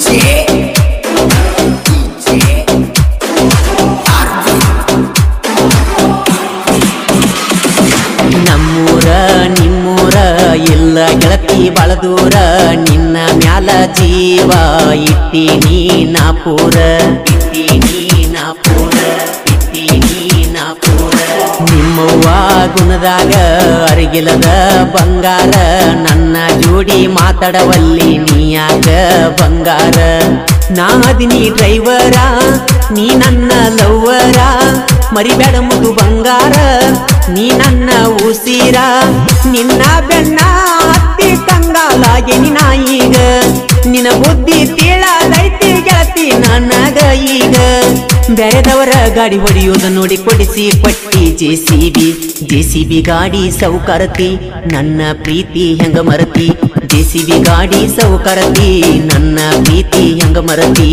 ನಮ್ಮೂರ ನಿಮ್ಮೂರ ಇಲ್ಲ ಗೆಳತಿ ಬಾಳ ದೂರ ನಿನ್ನ ಮ್ಯಾಲ ಜೀವ ಇಟ್ಟಿನಿ ನಾ ಪೂರ ಇಟ್ಟಿನಿ ನಾ ಪೂರ ಇಟ್ಟಿನಿ ನಾ ಪೂರ ನಿಮ್ಮವ್ವ ಗುಣದಾಗ ಅರಿಗಿಲದ ಬಂಗಾರ ನನ್ನ ಜೋಡಿ ಮಾತಾಡವಲ್ಲಿ ನೀಯಾಗ ಬಂಗಾರ ನಾ ಅದಿನಿ ಡ್ರೈವರ ನೀ ನನ್ನ ಲವ್ವರ ಮರಿಬೇಡ ಮುದು ಬಂಗಾರ ನೀ ನನ್ನ ಉಸಿರ ನಿನ್ನ ಬೆನ್ನ ಹತ್ತಿ ಕಂಗಾಲಾಗಿ ನಿನ ಈಗ ನಿನ್ನ ಬುದ್ಧಿ ತಿಳಲೈತಿ ಗೆಳತಿ ನನಗ ಈಗ ಬೇರೆದವರ ಗಾಡಿ ಹೊಡೆಯುವುದ ನೋಡಿ ಕೊಡಿಸಿ ಪಟ್ಟಿ J C B J C B ಗಾಡಿ ಸೌಕರತಿ ನನ್ನ ಪ್ರೀತಿ ಹೆಂಗ ಮರತಿ ಜೆ ಸಿ ಬಿ ಗಾಡಿ ಸೌಕರತಿ ನನ್ನ ಪ್ರೀತಿ ಹೆಂಗ ಮರತಿ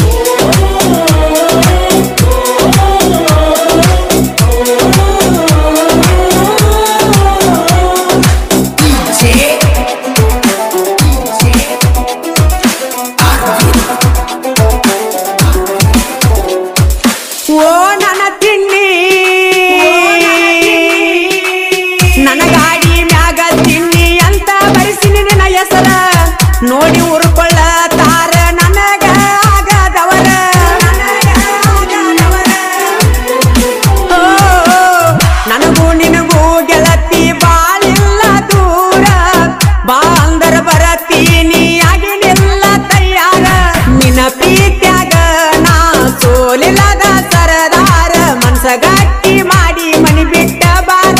ಓ ನನ್ನ ತಿನ್ನಿ ನನ್ನ ಗಾಡಿ ಮ್ಯಾಗ ತಿನ್ನಿ ಅಂತ ಬರಿಸಿನಿ ನಿನ್ನ ಹೆಸರ ನೋಡಿ ಉರ್ಕೊಳ್ಳ ತಾರ ನನಗ ಆಗದವರ ಓ, ನನಗೂ ನಿನಗೂ ಗೆಳತಿ ಬಾಳಿಲ್ಲ ದೂರ ಬಾ ಅಂದರ ಬರತೀನಿ ಆಗಿನಿಲ್ಲ ತಯಾರ ನಿನ್ನ ಪ್ರೀತ್ಯಾಗ ನಾ ಸೋಲಿಲ್ಲದ ಸರದಾರ ಮನ್ಸ ಗಟ್ಟಿ ಮಾಡಿ ಮನಿ ಬಿಟ್ಟ ಬಾರ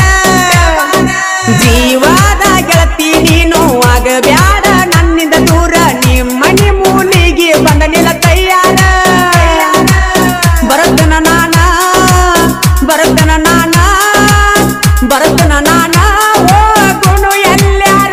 ಜೀವದ ಗೆಳತಿ ನೀನು ಆಗಬ್ಯಾಡ ನನ್ನಿಂದ ದೂರ ನಿಮ್ಮನಿ ಮೂಲಿಗೆ ಬಂದ ನಿಲ್ಲ ತಯಾರ ಬರತನ ನಾನ ಬರತನ ನಾನ ಬರತನ ನಾನ ಓ ಗುಣು ಎಲ್ಲಾರ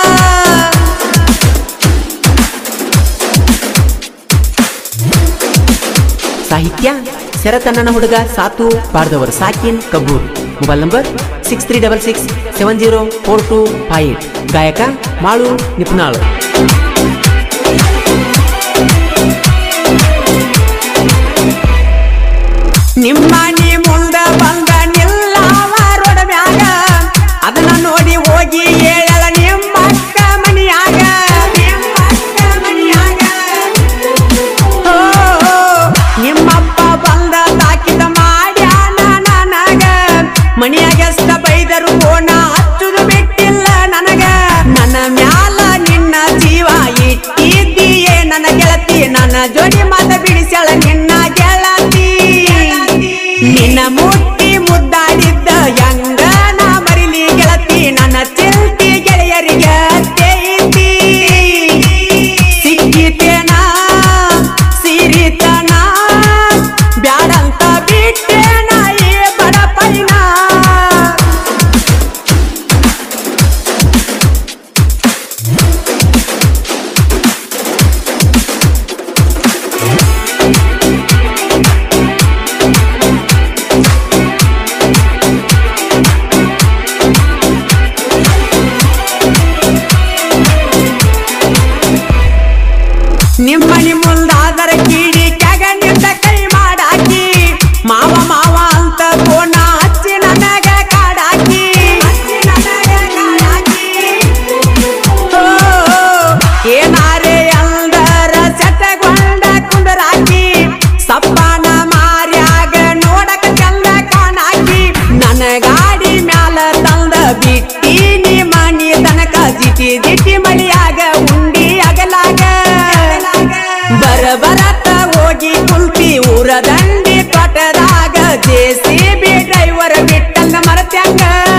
ಸಾಹಿತ್ಯ ಶರತಣ್ಣನ ಹುಡುಗ ಸಾತು ಪಾಡ್ದವರು ಸಾಕಿನ್ Kabbur mobile number six three double six seven zero four two five eight ಗಾಯಕ ಮಾಳು ನಿಪ್ನಾಳ್ ನಿಮ್ಮನಿ ಮುಂದ ಬಂದ ನಿಲ್ಲವ ರೋಡ ಮ್ಯಾಗ ಅದನ್ನ ನೋಡಿ ಹೋಗಿ ಹೇಳಲ ನಿಮ್ಮಕ್ಕ ಮನಿಯಾಗ ನಿಮ್ಮಕ್ಕ ಮನಿಯಾಗ ಓ, ನಿಮ್ಮಪ್ಪ ಬಂದ ತಾಕಿದ ಮಾಡ್ಯಾನ ನನಗ ಮನಿಯಾಗೆಷ್ಟ ಬೈದರು ಕೋಣ ಹಚ್ಚುದು ಬಿಟ್ಟಿಲ್ಲ ನನಗ ನನ್ನ ಮ್ಯಾಲ ನಿನ್ನ ಜೀವ ಇಟ್ಟಿದ್ದೀಯೇ ನನ್ನ ಗೆಳತಿ ನನ್ನ ಜೋಡಿ ಮಾತ ಬಿಡಿಸ್ಯಾಳ ನಿನ್ನ ಗೆಳತಿ ನಿನ್ನ ಮುಟ್ಟಿ ಮುದ್ದಾಡಿದ್ದ ಹೆಂಗ ನಾ ಮರಿಲಿ ಗೆಳತಿ ನನ್ನ ಚಿಲ್ತಿ ಗೆಳೆಯರಿಗೆ ತೇತಿ ಸಿಕ್ಕಿತೇನ ಸಿರಿತನ ಬ್ಯಾಡಂತ ಬಿಟ್ಟೇನ ಈ ಬಡಪೈನ ನಿಮ್ಮನಿ ಮುಂದಾದರ ಕೀಡಿ ಕೆಗನಿಂದ ಕೈ ಮಾಡಾಕಿ ಮಾವ ಮಾವ ಅಂತ ಕೋಣ ಹಚ್ಚಿ ನನಗ ಕಾಡಾಕಿ ಓ, ಏನಾರೆ ಅಂದರ ಸೆಟಗೊಂಡ ಕುಂದರಾಕಿ ಸಪ್ಪನ ಮಾರ್ಯಾಗ ನೋಡಕ ಚಂದ ಕಾಣಾಕಿ ನನ್ನ ಗಾಡಿ ಮ್ಯಾಲ ತಂದ ಬಿಟ್ಟಿನಿ ಮನಿ ತನಕ ಜಿಟಿ ಜಿಟಿ ಮಳಿಯಾಗ ಉಂಡಿ ಅಗಲಾಗ ಬರ ಬರತ ಹೋಗಿ ಕುಲ್ತಿ ಊರ ದಂಡಿ ತೋಟದಾಗ ಜೇಸಿ ಬಿ ಡ್ರೈವರ್ ಬಿಟ್ಟಂಗ ಮರತ್ಯಂಗ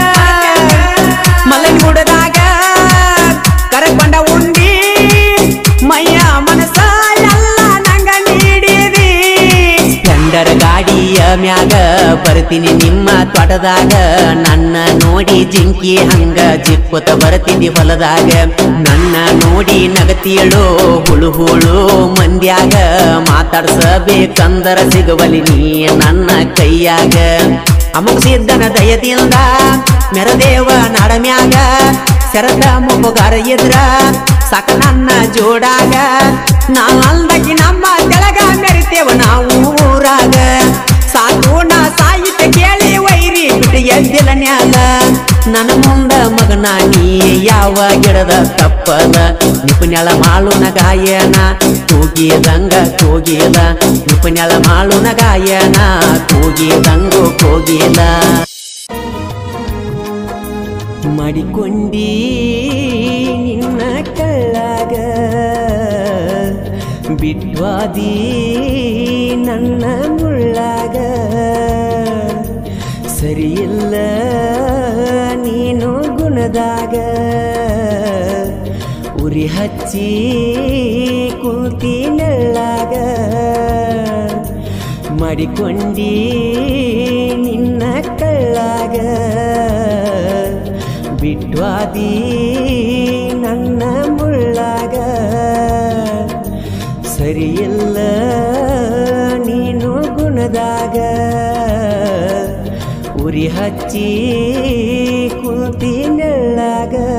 ಮಲಗುಡದಾಗ ಕರಕೊಂಡ ಉಂಡಿ ಮೈಯ ಮನಸ ಎಲ್ಲ ನಂಗ ನೀಡಿದಿ ಸ್ಪ್ಲೆಂಡರ್ ಗಾಡಿಯ ಮ್ಯಾಗ ಬರ್ತೀನಿ ನಿಮ್ಮ ತೋಟದಾಗ ನನ್ನ ನೋಡಿ ಜಿಂಕಿ ಹಂಗ ಜಿಪ್ಪುತ್ತ ಬರ್ತಿದ್ದಿ ಹೊಲದಾಗ ನನ್ನ ನೋಡಿ ನಗತಿಯಳು ಹುಳು ಹುಳು ಮಂದ್ಯಾಗ ಮಾತಾಡ್ಸಬೇಕಂದರ ಸಿಗವಲಿ ನೀ ನನ್ನ ಕೈಯಾಗ ಅಮುಗಿಸಿದ್ದನ ದಯದಿಂದ ಮೆರದೇವ ನಾಡಮ್ಯಾಗ ಶರದ ಮುಗುಗಾರ ಎದ್ರ ಸಾಕ ನನ್ನ ಜೋಡಾಗ ನಾ ಅಲ್ದಗಿ ನಮ್ಮ ತೆಳಗ ಮೆರಿತೇವ ನಾವು ಊರಾಗ ಸಾಕು ನಾ ಸಾಹಿತ್ಯ ಕೇಳಿ ವೈರಿ ಬಿಟ್ಟು ಎದ್ದಿಲ್ಲ ನ್ಯಾಲ ನನ್ನ ಮುಂದ ಮಗನ ನೀ ಯಾವ ಗಿಡದ ತಪ್ಪಲ ನಿಪುಣ್ಯಳ ಮಾಳುನ ಗಾಯನ ಕೂಗಿದಂಗ ಕೂಗಿಲ ನಿಪುಣ್ಯಳ ಮಾಳುನ ಗಾಯನ ಕೂಗಿದಂಗು ಕೂಗಿಲ ಮಾಡಿಕೊಂಡಿ ನಿನ್ನ ಕಳ್ಳಾಗ ಬಿಟ್ವಾದಿ ನನ್ನ ಮುಳ್ಳಾಗ ಸರಿಯಿಲ್ಲ ನೀನು ಗುಣದಾಗ ಉರಿ ಹಚ್ಚಿ ಕೂತಿ ನೆಳ್ಳಾಗ ಮಾಡಿಕೊಂಡಿ ನಿನ್ನ ಕಳ್ಳಾಗ ಬಿಟ್ವಾದಿ ನನ್ನ ಮುಳ್ಳಾಗ ಸರಿಯಿಲ್ಲ ನೀನು ಗುಣದಾಗ ಉರಿ ಹಚ್ಚಿ ಕೂತಿ ನೆಳ್ಳಾಗ